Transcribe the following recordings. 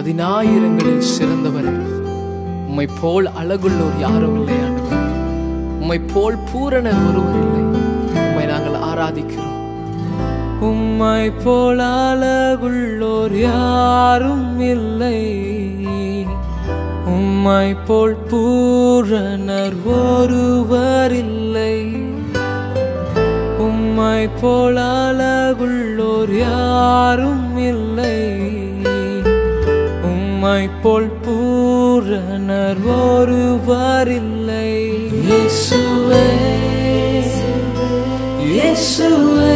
பதினாயிரங்களில் சிறந்தவரே உம்மை போல் அழகுள்ளோர் யாரும் இல்லை ஆண்டவரே உம்மை போல் பூரணர் ஒருவர் இல்லை உம்மை நாங்கள் ஆராதிக்கிறோம் உம்மை போல் அழகுள்ளோர் யாரும் இல்லை உம்மை போல் பூரணர் ஒருவர் இல்லை உம்மை போல் அழகுள்ளோர் யாரும் இல்லை உம்மை போல் பூரணர் ஒருவர் இல்லை இயேசுவே இயேசுவே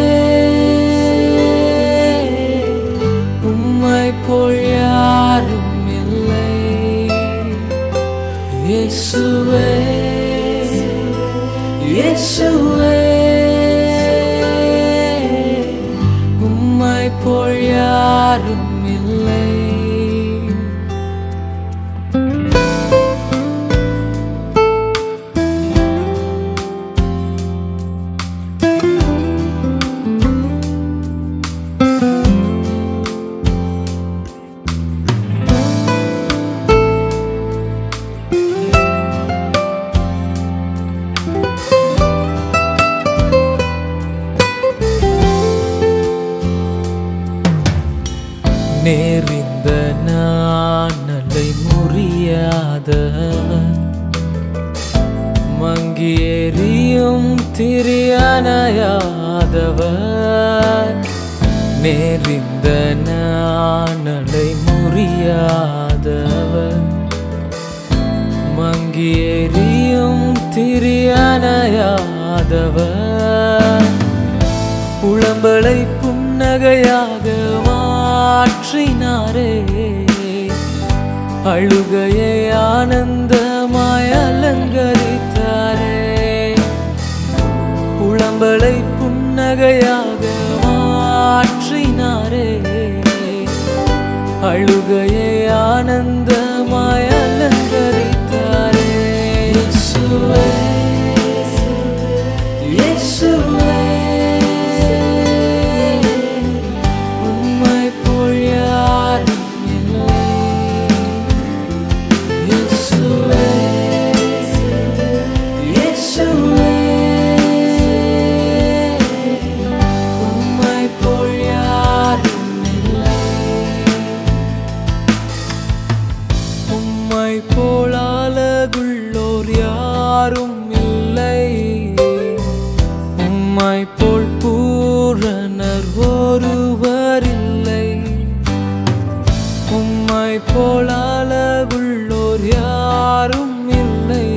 உம்மை போல் யாரும் இல்லை இயேசுவே இயேசுவே உம்மை போல் யாரும் இல்லை நேரிந்த நாணலை முறியாத மங்கி எரியும் திரியணையாதவர் நேரிந்த நாணலை முறியாதவர் மங்கி எரியும் திரியணையாதவர் புலம்பலை புன்னகையாக மாற்றினாரே அழுகையை ஆனந்தமாய் அலங்கரித்தாரே புலம்பலை புன்னகையாக மாற்றினாரே அழுகையை ஆனந்தமாய் அலங்கரித்தாரே இயேசுவே இயேசுவே உம்மை போல் யாரும் இல்லை இயேசுவே இயேசுவே உம்மை போல் யாரும் இல்லை உம்மை போல் அழகுள்ளோர் யாரும் இல்லை உம்மை போல் பூரணர் ஒருவர் இல்லை உம்மை போல் அழகுள்ளோர் யாரும் இல்லை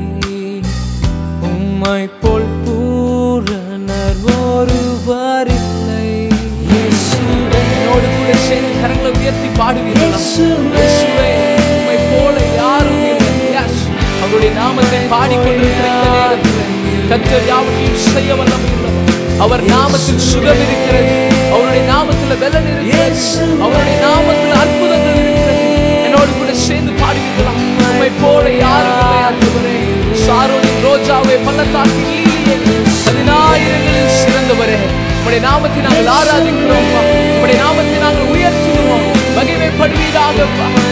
உம்மை போல் பூரணர் ஒருவர் இல்லை என்னோடு கூட சேர்ந்து கரங்களை உயர்த்தி பாடுவீர்களா இயேசுவே, உம்மை போல யாரும் இல்லை. Yes. அவருடைய நாமத்தை பாடிக்கொண்டிருக்கிற இந்த நேரத்தில் கர்த்தர் யாவற்றையும் செய்ய வல்லமையுள்ளவர் அவர் நாமத்தில் சுகம் இருக்கிறது அவருடைய நாமத்தில் பலன் இருக்கிறது அவருடைய நாமத்தில் அற்புதங்கள் இருக்கிறது என்னோடு கூட சேர்ந்து பாடுவீர்களா உம்மை போல யாரும் இல்லை ஆண்டவரே சாரோனின் ரோஜாவே பள்ளத்தாக்கின் லீலியே பதினாயிரங்களில் சிறந்தவரே உம்முடைய நாமத்தை நாங்கள் ஆராதிக்கிறோம் உம்முடைய நாமத்தை நாங்கள் உயர்த்துகிறோம் மகிமைப்படுவீராக